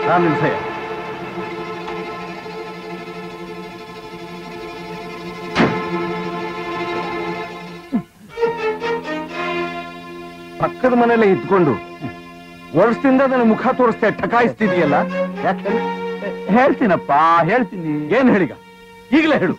ನಾನು ನಿಲ್ಸಯ್ಯ ಪಕ್ಕದ ಮನೇಲೆ ಇದ್ಕೊಂಡು ವರ್ಷದಿಂದ ನನ್ನ ಮುಖ ತೋರಿಸ್ತಾ ಠಕಾಯಿಸ್ತಿದೀಯಲ್ಲ ಯಾಕೆ ಹೇಳ್ತೀನಪ್ಪ ಹೇಳ್ತೀನಿ ಏನ್ ಹೇಳಿಗ ಈಗಲೇ ಹೇಳು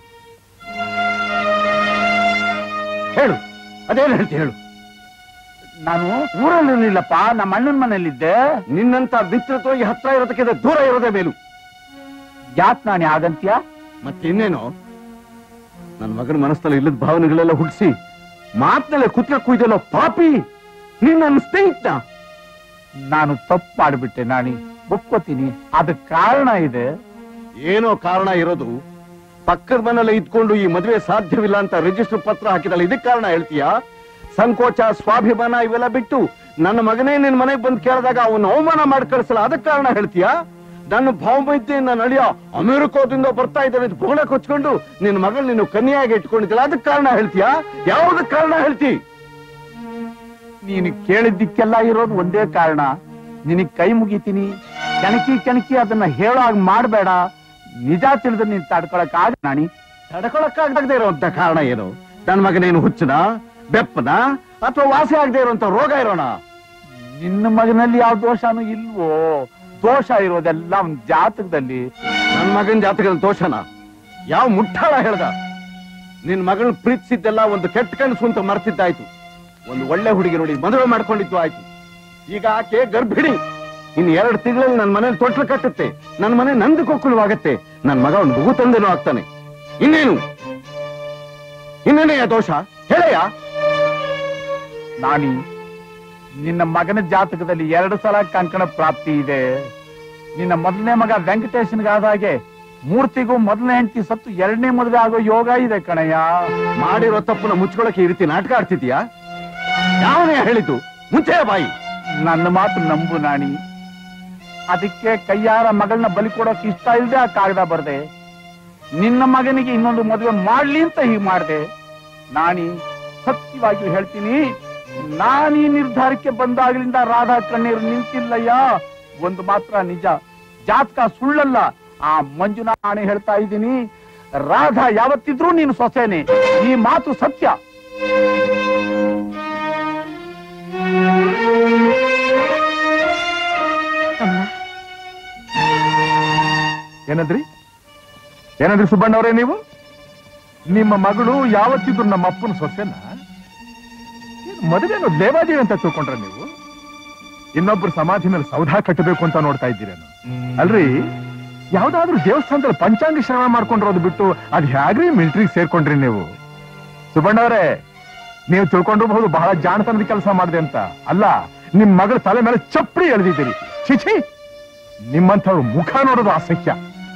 ಹೇಳು ಅದೇನ್ ಹೇಳ್ತಿ ಹೇಳು ನಾನು ಊರಲ್ಲಿರ್ಲಿಲ್ಲಪ್ಪ ನಮ್ಮ ಅಣ್ಣನ ಮನೇಲಿದ್ದೆ ನಿನ್ನಂತ ಮಿತ್ರತ್ವ ಈ ಹತ್ರ ಇರೋದಕ್ಕಿಂತ ದೂರ ಇರೋದೇ ಮೇಲು ಯಾಕ್ ನಾನೇ ಆಗಂತ್ಯ ಮತ್ತಿನ್ನೇನು ನನ್ನ ಮಗನ ಮನಸ್ಸಲ್ಲಿ ಇಲ್ಲದ ಭಾವನೆಗಳೆಲ್ಲ ಹುಟ್ಟಿಸಿ ಮಾತ್ನಲ್ಲೇ ಕುತ್ಕ ಕುಯ್ದಲ್ಲೋ ಪಾಪಿ ನೀನ್ ನನ್ನ ಸ್ನೇಹಿತ ನಾನು ತಪ್ಪು ಮಾಡ್ಬಿಟ್ಟೆ ನಾಣಿ ಒಪ್ಕೋತೀನಿ ಅದಕ್ ಕಾರಣ ಇದೆ ಏನೋ ಕಾರಣ ಇರೋದು ಪಕ್ಕದ ಮನೆಯಲ್ಲ ಇದ್ಕೊಂಡು ಈ ಮದುವೆ ಸಾಧ್ಯವಿಲ್ಲ ಅಂತ ರಿಜಿಸ್ಟರ್ ಪತ್ರ ಹಾಕಿದಲ್ಲ ಇದಕ್ಕೆ ಕಾರಣ ಹೇಳ್ತೀಯಾ ಸಂಕೋಚ ಸ್ವಾಭಿಮಾನ ಇವೆಲ್ಲ ಬಿಟ್ಟು ನನ್ನ ಮಗನೇ ನಿನ್ ಮನೆಗೆ ಬಂದು ಕೇಳಿದಾಗ ಅವನು ಅವಮಾನ ಮಾಡಿ ಕಳಿಸಲ್ಲ ಅದಕ್ಕೆ ಕಾರಣ ಹೇಳ್ತೀಯಾ ನನ್ನ ಭಾವಮೈತ್ರಿ ನನ್ನ ಅಳಿಯ ಅಮೆರಿಕೋದಿಂದ ಬರ್ತಾ ಇದ್ದಾನೆ ಅಂತ ಬೊಗಳೆ ಕೊಚ್ಕೊಂಡು ನಿನ್ನ ಮಗಳು ನೀನು ಕನ್ಯಾಗಿ ಇಟ್ಕೊಂಡಿದ್ದಲ್ಲ ಅದಕ್ಕೆ ಕಾರಣ ಹೇಳ್ತೀಯಾ ಯಾವ್ದಕ್ ಕಾರಣ ಹೇಳ್ತಿ ನೀನು ಕೇಳಿದ್ದಕ್ಕೆಲ್ಲ ಇರೋದು ಒಂದೇ ಕಾರಣ ನಿನಗ್ ಕೈ ಮುಗಿತೀನಿ ಕೆಣಕಿ ಕೆಣಕಿ ಅದನ್ನ ಹೇಳೋ ಹಾಗೆ ಮಾಡಬೇಡ ನಿಜ ತಿಳಿದ್ರೆ ನೀನ್ ತಡ್ಕೊಳಕ್ ಆಗ ನಾಣಿ ತಡ್ಕೊಳಕ್ಕಾಗದೆ ಇರುವಂತ ಕಾರಣ ಏನು ನನ್ನ ಮಗನೇನು ಹುಚ್ಚನ ಬೆಪ್ಪನ ಅಥವಾ ವಾಸಿ ಆಗದೆ ಇರುವಂತ ರೋಗ ಇರೋಣ ನಿನ್ನ ಮಗನಲ್ಲಿ ಯಾವ ದೋಷನೂ ಇಲ್ವೋ ದೋಷ ಇರೋದೆಲ್ಲ ಒಂದ್ ಜಾತಕದಲ್ಲಿ ನನ್ ಮಗನ್ ಜಾತಕದ ದೋಷನ ಯಾವ ಮುಟ್ಟಾಳ ಹೇಳ್ದ ನಿನ್ ಮಗಳ್ ಪ್ರೀತಿಸಿದ್ದೆಲ್ಲ ಒಂದು ಕೆಟ್ಟ ಕನಸು ಅಂತ ಮರ್ತಿದ್ದಾಯ್ತು ಒಂದು ಒಳ್ಳೆ ಹುಡುಗಿ ನೋಡಿ ಮದುವೆ ಮಾಡ್ಕೊಂಡಿದ್ದು ಆಯ್ತು ಈಗ ಆಕೆ ಗರ್ಭಿಣಿ ಇನ್ ಎರಡು ತಿಂಗಳಲ್ಲಿ ನನ್ನ ಮನೇಲಿ ತೊಟ್ಲು ಕಟ್ಟುತ್ತೆ ನನ್ನ ಮನೆ ನಂದು ಕೊಕ್ಕುಲವಾಗತ್ತೆ ನನ್ನ ಮಗ ಒಂದು ಮಗು ತಂದೆನೂ ಆಗ್ತಾನೆ ಇನ್ನೇನು ಇನ್ನೇನೆಯ ದೋಷ ಹೇಳಯ್ಯ ನಾಣಿ ನಿನ್ನ ಮಗನ ಜಾತಕದಲ್ಲಿ ಎರಡು ಸಲ ಕಂಕಣ ಪ್ರಾಪ್ತಿ ಇದೆ ನಿನ್ನ ಮೊದಲನೇ ಮಗ ವೆಂಕಟೇಶನ್ಗಾದ ಹಾಗೆ ಮೂರ್ತಿಗೂ ಮೊದಲನೇ ಹೆಂಡತಿ ಸತ್ತು ಎರಡನೇ ಮದುವೆ ಆಗೋ ಯೋಗ ಇದೆ ಕಣಯ್ಯ ಮಾಡಿರೋ ತಪ್ಪನ್ನ ಮುಚ್ಕೊಳಕ್ಕೆ ಈ ರೀತಿ ನಾಟಕ ಆಡ್ತಿದ್ಯಾ ಯಾವನೇ ಹೇಳಿದ್ದು ಮುಂಚೆ ಬಾಯಿ ನನ್ನ ಮಾತು ನಂಬು ನಾಣಿ ಅದಕ್ಕೆ ಕೈಯಾರ ಮಗಳನ್ನ ಬಲಿ ಕೊಡೋಕ್ ಇಷ್ಟ ಇಲ್ಲದೆ ಆ ಕಾಗದ ಬರ್ದೆ ನಿನ್ನ ಮಗನಿಗೆ ಇನ್ನೊಂದು ಮದುವೆ ಮಾಡ್ಲಿ ಅಂತ ಹೀಗೆ ಮಾಡ್ದೆ ನಾಣಿ ಸತ್ಯವಾಗಿ ಹೇಳ್ತೀನಿ ನಾನೀ ನಿರ್ಧಾರಕ್ಕೆ ಬಂದಾಗಲಿಂದ ರಾಧಾ ಕಣ್ಣೀರು ನಿಂತಿಲ್ಲಯ್ಯ ಒಂದು ಮಾತ್ರ ನಿಜ ಜಾತಕ ಸುಳ್ಳಲ್ಲ ಆ ಮಂಜುನಾ ನಾಣೆ ಹೇಳ್ತಾ ಇದ್ದೀನಿ ರಾಧಾ ಯಾವತ್ತಿದ್ರೂ ನೀನು ಸೊಸೆನೆ ಈ ಮಾತು ಸತ್ಯ ಏನಂದ್ರಿ ಏನಂದ್ರಿ ಸುಬ್ಬಣ್ಣವರೇ ನೀವು ನಿಮ್ಮ ಮಗಳು ಯಾವತ್ತಿದ್ರು ನಮ್ಮ ಅಪ್ಪನ ಸೊಸೆನ ಮದುವೆನು ದೇವಾದೇವಿ ಅಂತ ತಿಳ್ಕೊಂಡ್ರೆ ನೀವು ಇನ್ನೊಬ್ರು ಸಮಾಧಿ ಮೇಲೆ ಸೌಧ ಕಟ್ಟಬೇಕು ಅಂತ ನೋಡ್ತಾ ಇದ್ದೀರೇನು ಅಲ್ರಿ ಯಾವ್ದಾದ್ರೂ ದೇವಸ್ಥಾನದಲ್ಲಿ ಪಂಚಾಂಗ ಶ್ರವಣ ಮಾಡ್ಕೊಂಡಿರೋದು ಬಿಟ್ಟು ಅದ್ ಹೇಗ್ರಿ ಮಿಲಿಟರಿಗೆ ಸೇರ್ಕೊಂಡ್ರಿ ನೀವು ಸುಬ್ಬಣ್ಣವರೇ ನೀವು ತಿಳ್ಕೊಂಡಿರಬಹುದು ಬಹಳ ಜಾಣತನದ ಕೆಲಸ ಮಾಡಿದೆ ಅಂತ ಅಲ್ಲ ನಿಮ್ ಮಗಳ ತಲೆ ಮೇಲೆ ಚಪ್ಪಡಿ ಎಳೆದಿದ್ದೀರಿ ಚಿಚಿ ನಿಮ್ಮಂಥವ್ರ ಮುಖ ನೋಡೋದು ಅಸಹ್ಯ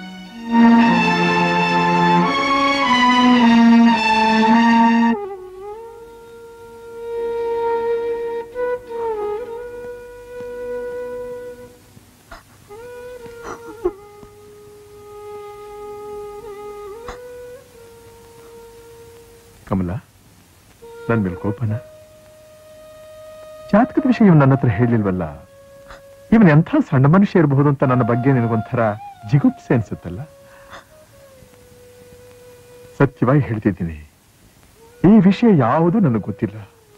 ಕಮಲ ನನ್ ಮೇಲೆ ಕೋಪನ ಜಾತಕದ ವಿಷಯ ನನ್ನ ಹತ್ರ ಹೇಳಿಲ್ವಲ್ಲ ಇವನ್ ಎಂಥ ಸಣ್ಣ ಮನುಷ್ಯ ಇರಬಹುದು ಅಂತ ನನ್ನ ಬಗ್ಗೆ ನಿನಗೊಂಥರ ಜಿಗುಪ್ಸೆ ಅನ್ಸುತ್ತಲ್ಲ ಸತ್ಯವಾಗಿ ಹೇಳ್ತಿದ್ದೀನಿ ಈ ವಿಷಯ ಯಾವುದು ನನಗೆ ಗೊತ್ತಿಲ್ಲ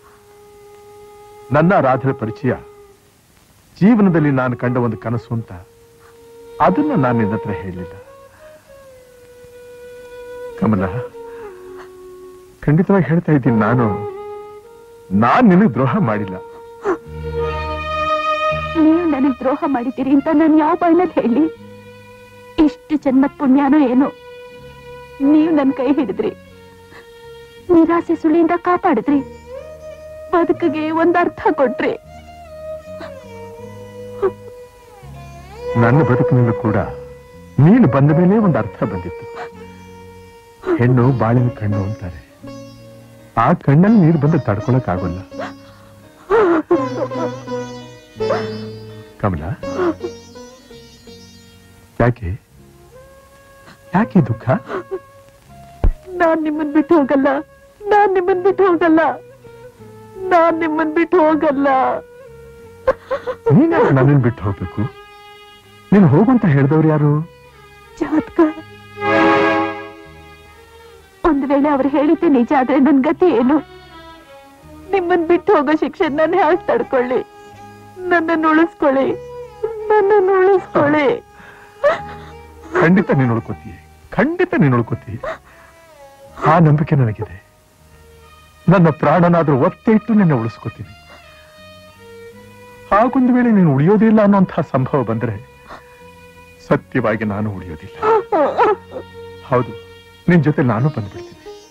ನನ್ನ ರಾಧರ ಪರಿಚಯ ಜೀವನದಲ್ಲಿ ನಾನು ಕಂಡ ಒಂದು ಕನಸು ಅಂತ ಅದನ್ನ ನಾನು ನಿನ್ನ ಹತ್ರ ಹೇಳಿಲ್ಲ ಕಮಲ ಖಂಡಿತವಾಗಿ ಹೇಳ್ತಾ ಇದ್ದೀನಿ ನಾನು ನಾನ್ ನಿನಗೆ ದ್ರೋಹ ಮಾಡಿಲ್ಲ ನೀವು ನನಗ್ ದ್ರೋಹ ಮಾಡಿದ್ದೀರಿ ಅಂತ ನಾನು ಯಾವ ಬಾಯ್ನಲ್ಲಿ ಹೇಳಿ ಎಷ್ಟು ಜನ್ಮದ ಪುಣ್ಯನೋ ಏನೋ ನೀವು ನನ್ ಕೈ ಹಿಡಿದ್ರಿ ನಿರಾಸೆ ಸುಳಿಯಿಂದ ಕಾಪಾಡಿದ್ರಿ ಬದುಕಿಗೆ ಒಂದ್ ಅರ್ಥ ಕೊಟ್ರಿ ನನ್ನ ಬದುಕಿನಲ್ಲೂ ಕೂಡ ನೀನು ಬಂದ ಮೇಲೆ ಒಂದು ಅರ್ಥ ಬಂದಿತ್ತು ಹೆಣ್ಣು ಬಾಳಿನ ಕಣ್ಣು ಅಂತಾರೆ ಆ ಕಣ್ಣಲ್ಲಿ ನೀರು ಬಂದು ತಡ್ಕೊಳಕ್ ಆಗೋಲ್ಲ ಕಮಲ ಯಾಕೆ ಯಾಕೆ ದುಃಖ ನಾನ್ ನಿಮ್ಮನ್ ಬಿಟ್ಟು ಹೋಗಲ್ಲ ನಾನ್ ನಿಮ್ಮನ್ ಬಿಟ್ಟು ಹೋಗಲ್ಲ ನಾನ್ ನಿಮ್ಮನ್ ಬಿಟ್ಟು ಹೋಗಲ್ಲ ನೀನೇ ನನ್ನನ್ನು ಬಿಟ್ಟು ಹೋಗ್ಬೇಕು ನೀನು ಹೋಗಂತ ಹೇಳ್ದವ್ರು ಯಾರು ಜಾತಕ ಒಂದ್ ವೇಳೆ ಅವ್ರು ಹೇಳಿದ್ದೆ ನಿಜ ಆದ್ರೆ ನನ್ ಗತಿ ಏನು ನಿಮ್ಮನ್ ಬಿಟ್ಟು ಹೋಗೋ ಶಿಕ್ಷೆ ನಾನು ಹ್ಯಾಕ್ ತಡ್ಕೊಳ್ಳಿ ನನ್ನನ್ನು ಉಳಿಸ್ಕೊಳ್ಳಿ ನನ್ನನ್ನು ಉಳಿಸ್ಕೊಳ್ಳಿ ಖಂಡಿತ ನೀನು ಉಳ್ಕೋತೀಯ ಖಂಡಿತ ನೀನು ಉಳ್ಕೋತೀಯ ಆ ನಂಬಿಕೆ ನನಗಿದೆ ನನ್ನ ಪ್ರಾಣನಾದ್ರೂ ಒತ್ತೆ ಇಟ್ಟು ನಿನ್ನ ಉಳಿಸ್ಕೋತೀನಿ ಹಾಗೊಂದು ವೇಳೆ ನೀನು ಉಳಿಯೋದಿಲ್ಲ ಅನ್ನೋಂತಹ ಸಂಭವ ಬಂದ್ರೆ ಸತ್ಯವಾಗಿ ನಾನು ಉಳಿಯೋದಿಲ್ಲ ಹೌದು ನಿನ್ ಜೊತೆ ನಾನು ಬಂದ್ಬಿಡ್ತೀನಿ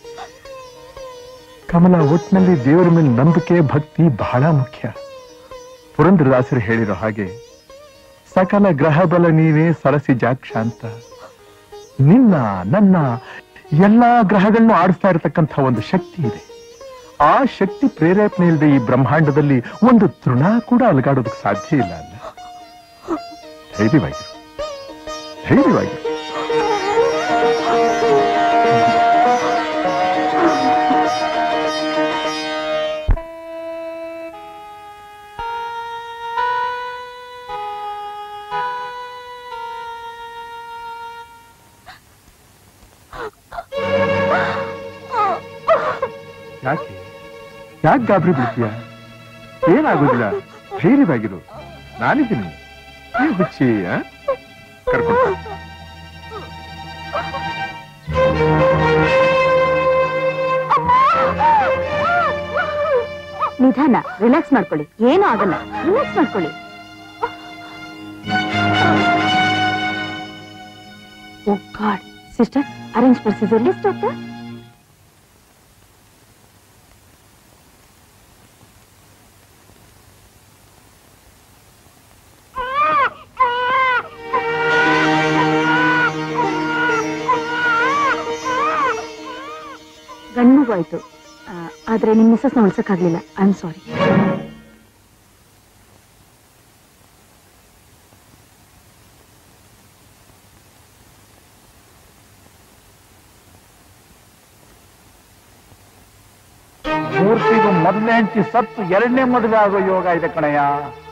ಕಮಲ ಒಟ್ಟಿನಲ್ಲಿ ದೇವರ ಮೇಲೆ ನಂಬಿಕೆ ಭಕ್ತಿ ಬಹಳ ಮುಖ್ಯ ಪುರಂದರದಾಸರು ಹೇಳಿರೋ ಹಾಗೆ ಸಕಲ ಗ್ರಹ ಬಲ ನೀವೇ ಸರಸಿ ಜಾಕ್ಷ ಅಂತ ನಿನ್ನ ನನ್ನ ಎಲ್ಲಾ ಗ್ರಹಗಳನ್ನು ಆಡಿಸ್ತಾ ಇರತಕ್ಕಂಥ ಒಂದು ಶಕ್ತಿ ಇದೆ ಆ ಶಕ್ತಿ ಪ್ರೇರೇಪಣೆ ಇಲ್ಲದೆ ಈ ಬ್ರಹ್ಮಾಂಡದಲ್ಲಿ ಒಂದು ತೃಣ ಕೂಡ ಅಲಗಾಡೋದಕ್ಕೆ ಸಾಧ್ಯ ಇಲ್ಲ ಅಲ್ಲ ಧೈರ್ಯವಾಗಿರು ಧೈರ್ಯವಾಗಿರು ಯಾಕೆ ಯಾಕೆ ಗಾಬರಿ ಬಿಡ್ತೀಯ ಏನಾಗೋದಿಲ್ಲ ಧೈರ್ಯವಾಗಿರು ನಾನಿದ್ದೀನಿ ನೀವು ಹುಚ್ಚಿ ಆ? ಕರ್ಕೊಂಡು ಬಾ. ನಿಧಾನ ರಿಲ್ಯಾಕ್ಸ್ ಮಾಡ್ಕೊಳ್ಳಿ ಏನೂ ಆಗಲ್ಲ ರಿಲ್ಯಾಕ್ಸ್ ಮಾಡ್ಕೊಳ್ಳಿ oh god sister arrange procedure list doctor ಗಂಡು ಆಯ್ತು ಆದ್ರೆ ನಿಮ್ ಮಿಸ್ಸಸ್ನ ಉಳ್ಸಕ್ಕಾಗ್ಲಿಲ್ಲ ಐ ಆಮ್ ಸಾರಿ ಮೂರ್ತಿಗೂ ಮೊದಲನೇ ಹೆಂಡತಿ ಸತ್ತು ಎರಡನೇ ಮದುವೆ ಆಗೋ ಯೋಗ ಇದೆ ಕಣಯ್ಯ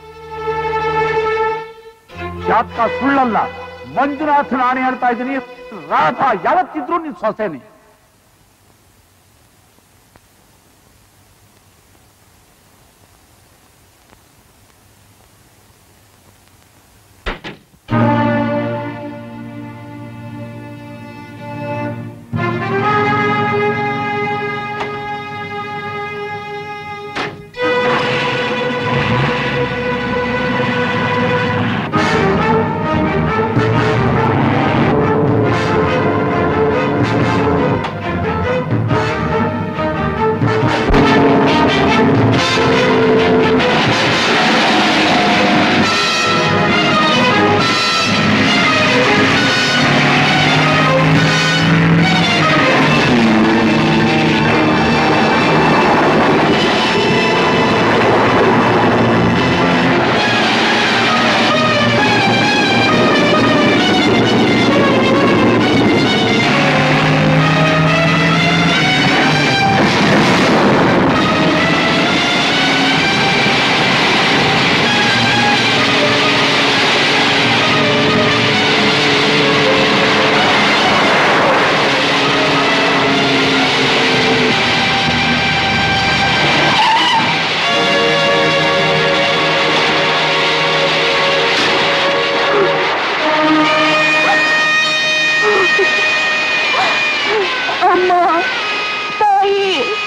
ಜಾತಕ ಸುಳ್ಳಲ್ಲ ಮಂಜುನಾಥ ನಾನೇ ಹೇಳ್ತಾ ಇದ್ದೀನಿ ರಾಧ ಯಾವತ್ತಿದ್ರು ನೀನ್ ಸೊಸೆನೆ ಅಮ್ಮ ತಾಯಿ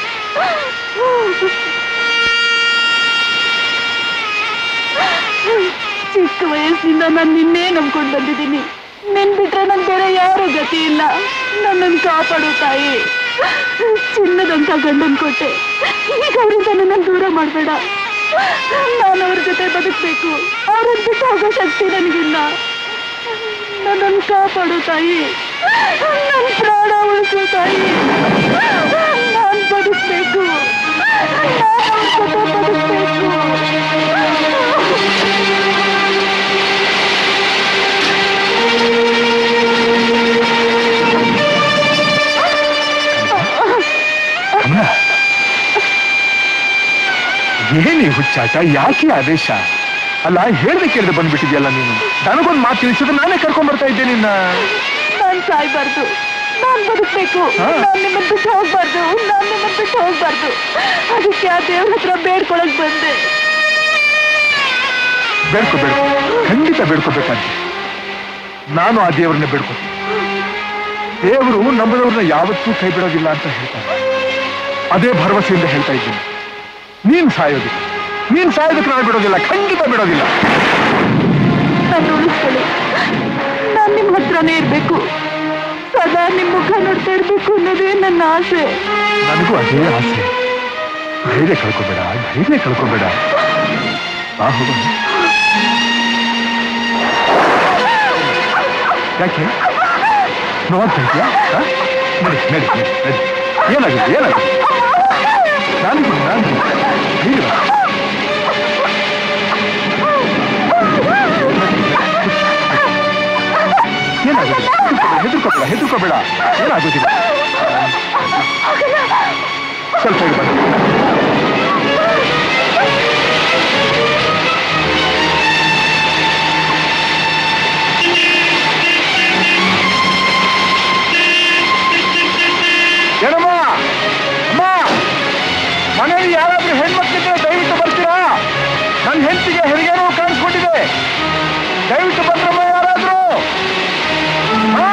ಚಿಕ್ಕ ವಯಸ್ಸಿನಿಂದ ನಾನು ನಿನ್ನೆ ನಂಬ್ಕೊಂಡು ಬಂದಿದ್ದೀನಿ ನಿನ್ ಬಿಟ್ರೆ ನನ್ ಬೇರೆ ಯಾರು ಗತಿ ಇಲ್ಲ ನನ್ನನ್ನು ಕಾಪಾಡು ತಾಯಿ ಚಿನ್ನದಂತ ಗಂಡನ್ ಕೊಟ್ಟೆ ಈಗ ಅವರಿಂದ ನನ್ನನ್ನು ದೂರ ಮಾಡಬೇಡ ನಾನು ಅವ್ರ ಜೊತೆ ಬದುಕಬೇಕು ಅವ್ರನ್ನ ಬಿಟ್ಟು ಹೋಗೋ ಶಕ್ತಿ ನನಗಿಲ್ಲ ನನ್ನನ್ನು ಕಾಪಾಡು ತಾಯಿ ನನ್ನ ಪ್ರಾಣ ಉಳಿಸು ತಾಯಿ ನಾನು ಬದುಕಬೇಕು ಬದುಕಬೇಕು ಏನಿ ಹುಚ್ಚಾಟ ಯಾಕೆ ಆದೇಶ ಅಲ್ಲ ಹೇಳ್ದೆ ಕೇಳ್ದೆ ಬಂದ್ಬಿಟ್ಟಿದ್ಯಲ್ಲ ನೀನು ನನಗೊಂದು ಮಾತು ತಿಳಿಸಿದ್ರೆ ನಾನೇ ಕರ್ಕೊಂಡ್ ಬರ್ತಾ ಇದ್ದೆ ನಿನ್ನ ನಾನ್ ಸಾಯ್ಬಾರ್ದು ನಾನ್ ಬದುಕ್ಬೇಕು ಹಾ. ನಾನ್ ನಿಮ್ಮನ್ ಬಿಟ್ಟು ಹೋಗ್ಬಾರ್ದು ನಾನ್ ನಿಮ್ಮನ್ ಬಿಟ್ಟು ಹೋಗ್ಬಾರ್ದು ಅದಕ್ಕೆ ಆ ದೇವ್ರ ಹತ್ರ ಬೇಡ್ಕೊಳಕ್ ಬಂದೆ ಬೇಡ್ಕೊ ಬೇಡ್ಕೊ ಖಂಡಿತ ಬೇಡ್ಕೋಬೇಕಾದ್ರೆ ನಾನು ಆ ದೇವರನ್ನ ಬೇಡ್ಕೊತೀನಿ ದೇವರು ನಂಬದವ್ರನ್ನ ಯಾವತ್ತೂ ಕೈ ಬಿಡೋದಿಲ್ಲ ಅಂತ ಹೇಳ್ತಾರೆ ಅದೇ ಭರವಸೆಯಿಂದ ಹೇಳ್ತಾ ಇದ್ದೀನಿ ನೀನ್ ಸಾಯೋದಿಲ್ಲ ನೀನ್ ಸಾಯೋದಕ್ಕೆ ನಾನು ಬಿಡೋದಿಲ್ಲ ಖಂಡಿತ ಬಿಡೋದಿಲ್ಲ ನಾನು ಉಳಿಸ್ಕೊಳ್ಳಿ ನಾನ್ ನಿಮ್ ಹತ್ರನೇ ಇರ್ಬೇಕು ಸದಾ ನಿಮ್ ಮುಖ ನೋಡ್ತಾ ಇರ್ಬೇಕು ಅನ್ನೋದೇ ನನ್ನ ಆಸೆ ನನಗೂ ಅದೇ ಆಸೆ ಧೈರ್ಯ ಕಳ್ಕೊಬೇಡ ಧೈರ್ಯ ಕಳ್ಕೊಬೇಡ ಬಾ ಹೋಗೋಣ ಯಾಕೆ ನೋಡ್ತಾ ಇದೆಯಾ ನಡಿ ನಡಿ ನಡಿ ನಡಿ ಏನಾಗಿದೆ ಏನಾಗಿದೆ ನಾನು ನಾನು ಧೈರ್ಯ ಏನಾಗಿದೆ ಹೆದರ್ಕೋಬೇಡ ಹೆದರ್ಕೋಬೇಡ ಏನಾಗೋದಿಲ್ಲ ಸ್ವಲ್ಪ ಈಗ ಬನ್ನಿ ಏನಮ್ಮ ಅಮ್ಮ ಮನೆಯಲ್ಲಿ ಯಾರಾದ್ರೂ ಹೆಣ್ಮಕ್ಳಿದ್ರೆ ದಯವಿಟ್ಟು ಬರ್ತೀರಾ ನನ್ನ ಹೆಂಡತಿಗೆ ಹೆರಿಗೆ ನೋವು ಕಾಣಿಸ್ಕೊಂಡಿದೆ ದಯವಿಟ್ಟು ಬಂದ್ರಮ್ಮ ಯಾರಾದ್ರೂ ಹಾ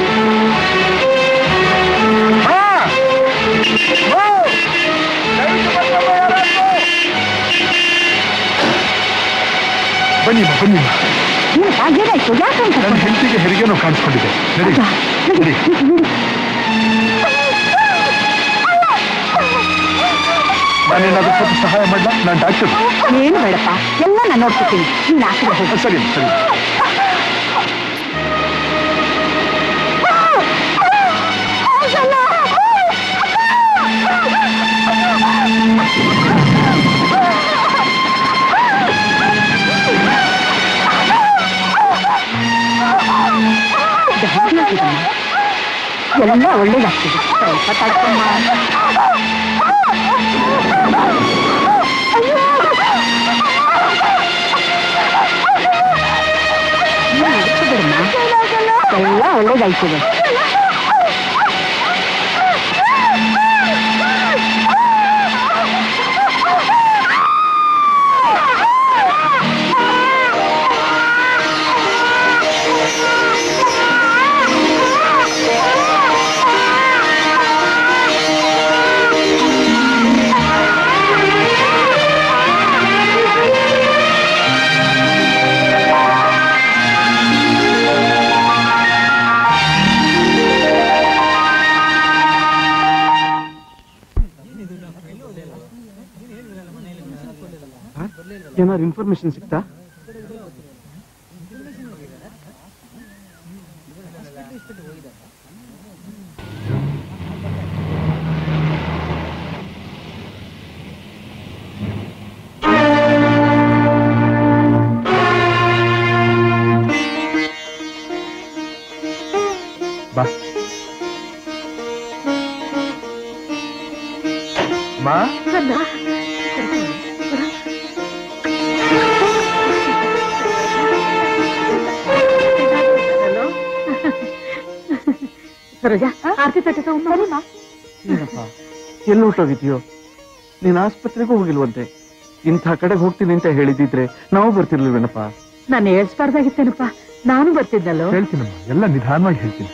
ಹಾ ಓ! ದಯವಿಟ್ಟು ಬಂದ್ರಮ್ಮ ಯಾರಾದ್ರೂ ಬನ್ನಿಮ್ಮ ಬನ್ನಿಮ್ಮ ಏನಾಯ್ತು ಯಾಕೆ ನನ್ನ ಹೆಂಡತಿಗೆ ಹೆರಿಗೆ ನೋವು ಕಾಣಿಸ್ಕೊಂಡಿದೆ ನಡಿ ನಡಿ ನಾನೇನಾದ್ರೂ ಸ್ವಲ್ಪ ಸಹಾಯ ಮಾಡಲ ನಾನು ಡಾಕ್ಟರ್ ಏನು ಬೇಡಪ್ಪ ಎಲ್ಲ ನಾನು ನೋಡ್ಕೊತೀನಿ ನೀನ್ ಆ ಕಡೆ ಹೋಗು ಸರಿ ಸರಿ ಎಲ್ಲ ಒಳ್ಳೇದಾಗ್ತದೆ ಸ್ವಲ್ಪ ತಡ್ಕೊಂಬ ಎಲ್ಲ ಒಳ್ಳೇದಾಯ್ತದೆ ಏನಾದ್ರು ಇನ್ಫಾರ್ಮೇಶನ್ ಸಿಗ್ತಾ ಬಾ ಮಾ ಸರೋಜ ಆರ್ತಿ ತಟ್ಟೆ ತಗೊಂಬ ಏನಪ್ಪ ಎಲ್ಲಿ ಹೊರಟೋಗಿದ್ಯೋ ನೀನ್ ಆಸ್ಪತ್ರೆಗೂ ಹೋಗಿಲ್ವಂತೆ ಇಂಥ ಕಡೆಗೆ ಹೋಗ್ತೀನಿ ಅಂತ ಹೇಳಿದಿದ್ರೆ ನಾವು ಬರ್ತಿರ್ಲಿಲ್ವೇನಪ್ಪ ನಾನು ಹೇಳ್ಸ್ಬಾರ್ದಾಗಿತ್ತೇನಪ್ಪ ನಾನು ಬರ್ತಿದ್ದಲ್ಲೋ ಹೇಳ್ತೀನಮ್ಮ ಎಲ್ಲ ನಿಧಾನವಾಗಿ ಹೇಳ್ತೀನಿ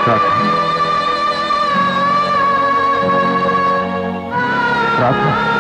ರಾಧಾ ರಾಧಾ